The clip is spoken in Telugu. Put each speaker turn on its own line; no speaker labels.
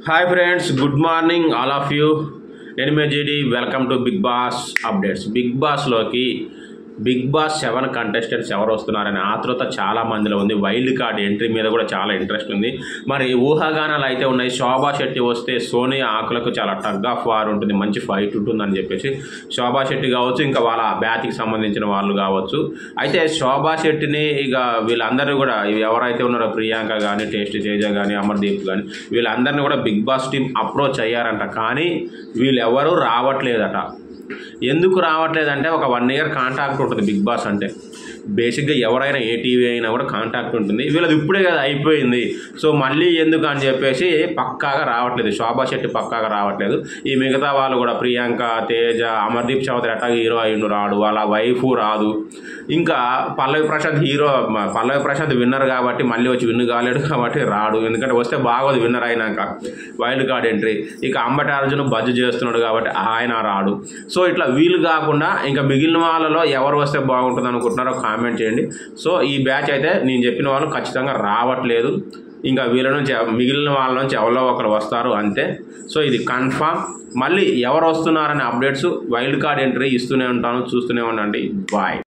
hi friends good morning all of you నేను మీ జీడి welcome to Bigg Boss updates Bigg బాస్లోకి బిగ్ బాస్ సెవెన్ కంటెస్టెంట్స్ ఎవరు వస్తున్నారనే ఆతృత చాలా మందిలో ఉంది వైల్డ్ కార్డ్ ఎంట్రీ మీద కూడా చాలా ఇంట్రెస్ట్ ఉంది మరి ఊహాగానాలు అయితే ఉన్నాయి శోభా శెట్టి వస్తే సోనియా ఆకులకు చాలా టగ్ ఆఫ్ వార్ ఉంటుంది మంచి ఫైట్ ఉంటుందని చెప్పేసి శోభా శెట్టి కావచ్చు ఇంకా వాళ్ళ బ్యాచ్కి సంబంధించిన వాళ్ళు కావచ్చు అయితే శోభా శెట్టిని ఇక వీళ్ళందరూ కూడా ఇవి ఎవరైతే ఉన్నారో ప్రియాంక కానీ టేస్ట్ తేజ కానీ అమర్దీప్ కానీ వీళ్ళందరినీ కూడా బిగ్ బాస్ టీం అప్రోచ్ అయ్యారంట కానీ వీళ్ళు ఎవరూ రావట్లేదట ఎందుకు రావట్లేదంటే ఒక వన్ ఇయర్ కాంటాక్ట్ ఉంటుంది బిగ్ బాస్ అంటే బేసిక్గా ఎవరైనా ఏ టీవీ అయినా కూడా కాంటాక్ట్ ఉంటుంది వీళ్ళది ఇప్పుడే కదా అయిపోయింది సో మళ్ళీ ఎందుకు అని చెప్పేసి పక్కాగా రావట్లేదు శోభా శెట్టి పక్కాగా రావట్లేదు ఈ మిగతా వాళ్ళు కూడా ప్రియాంక తేజ అమర్దీప్ చౌదరి అట్టా హీరో అయ్యిండు రాడు వాళ్ళ వైఫ్ రాదు ఇంకా పల్లవి ప్రశాంత్ హీరో మ- పల్లవి ప్రశాంత్ విన్నర్ కాబట్టి మళ్ళీ వచ్చి విన్ కాలేడు కాబట్టి రాడు ఎందుకంటే వస్తే బాగోదు విన్నర్ అయినాక వైల్డ్ కార్డ్ ఎంట్రీ ఇక అంబటి అర్జున్ బజ్జు చేస్తున్నాడు కాబట్టి ఆయన రాడు సో ఇట్లా వీలు కాకుండా ఇంకా మిగిలిన వాళ్ళలో ఎవరు వస్తే బాగుంటుంది అనుకుంటున్నారో కామెంట్ చేయండి సో ఈ బ్యాచ్ అయితే నేను చెప్పిన వాళ్ళు ఖచ్చితంగా రావట్లేదు ఇంకా వీళ్ళ నుంచి ఎవ- మిగిలిన వాళ్ళ నుంచి ఎవరో ఒకరు వస్తారు అంతే సో ఇది కన్ఫామ్ మళ్ళీ ఎవరు వస్తున్నారనే అప్డేట్స్ వైల్డ్ కార్డ్ ఎంట్రీ ఇస్తూనే ఉంటాను చూస్తూనే ఉండండి బాయ్